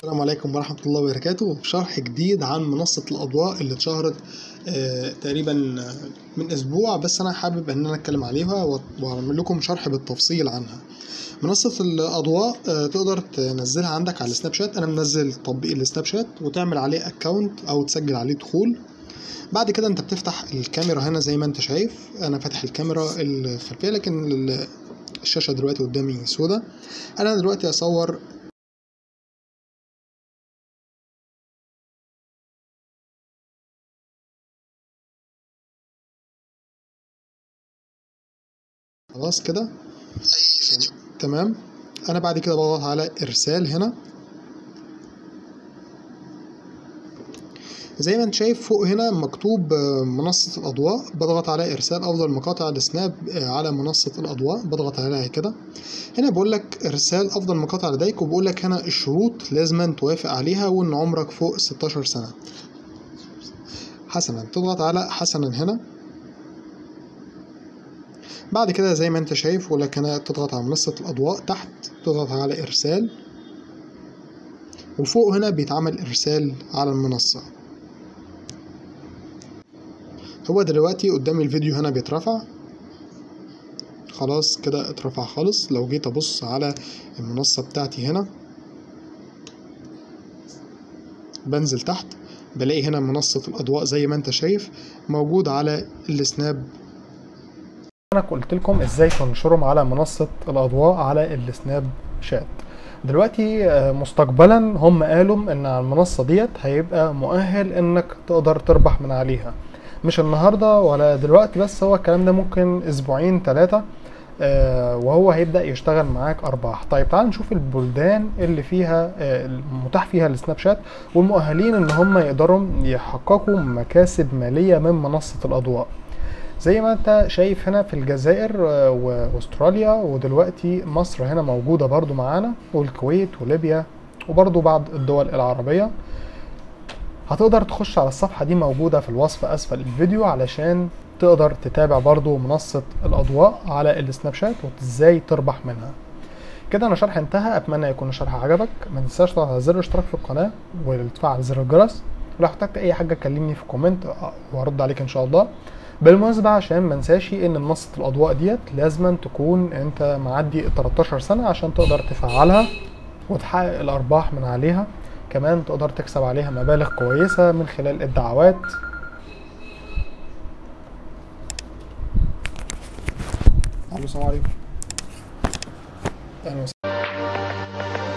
السلام عليكم ورحمة الله وبركاته شرح جديد عن منصة الأضواء اللي اتشهرت آه، تقريبا آه، من أسبوع بس أنا حابب إن أنا أتكلم عليها وأ- وأعمل لكم شرح بالتفصيل عنها منصة الأضواء آه، تقدر تنزلها عندك على السناب شات أنا منزل تطبيق السناب شات وتعمل عليه أكونت أو تسجل عليه دخول بعد كده أنت بتفتح الكاميرا هنا زي ما أنت شايف أنا فاتح الكاميرا الخلفية لكن ال- الشاشة دلوقتي قدامي سودة أنا دلوقتي أصور خلاص كده اي فيديو تمام انا بعد كده بضغط على ارسال هنا زي ما انت شايف فوق هنا مكتوب آه، منصة الأضواء بضغط على إرسال أفضل مقاطع السناب آه، على منصة الأضواء بضغط عليها كده هنا بقول لك إرسال أفضل مقاطع لديك وبقول لك هنا الشروط لازم توافق عليها وإن عمرك فوق 16 سنة حسنا تضغط على حسنا هنا بعد كده زي ما انت شايف بقول لك هنا تضغط على منصة الأضواء تحت تضغط على إرسال وفوق هنا بيتعمل إرسال على المنصة هو دلوقتي قدامي الفيديو هنا بيترفع خلاص كده اترفع خالص لو جيت ابص على المنصة بتاعتي هنا بنزل تحت بلاقي هنا منصة الأضواء زي ما انت شايف موجود على السناب انا قلت لكم ازاي تنشرهم على منصة الاضواء على السناب شات دلوقتي آه، مستقبلا هم قالوا ان على المنصة ديت هيبقى مؤهل انك تقدر تربح من عليها مش النهاردة ولا دلوقتي بس هو الكلام ده ممكن اسبوعين ثلاثة وهو هيبدأ يشتغل معاك ارباح طيب تعال نشوف البلدان اللي فيها آه، المتاح فيها السناب شات والمؤهلين ان هم يقدروا يحققوا مكاسب مالية من منصة الاضواء زي ما انت شايف هنا في الجزائر آه، واستراليا ودلوقتي مصر هنا موجودة برضو معانا والكويت وليبيا وبرضو بعض الدول العربية هتقدر تخش على الصفحة دي موجودة في الوصف أسفل الفيديو علشان تقدر تتابع برضو منصة الأضواء على السناب شات وازاي تربح منها كده انا شرح انتهى اتمنى يكون الشرح عجبك ما تنساش تضغط على زر الاشتراك في القناة وتفعل زر الجرس ولو احتجت اي حاجة كلمني في كومنت وهرد عليك ان شاء الله بالمناسبة عشان ما انساش ان منصة الاضواء ديت لازما تكون انت معدي 13 سنة عشان تقدر تفعلها وتحقق الارباح من عليها كمان تقدر تكسب عليها مبالغ كويسة من خلال الدعوات الو السلام عليكم اهلا وسهلا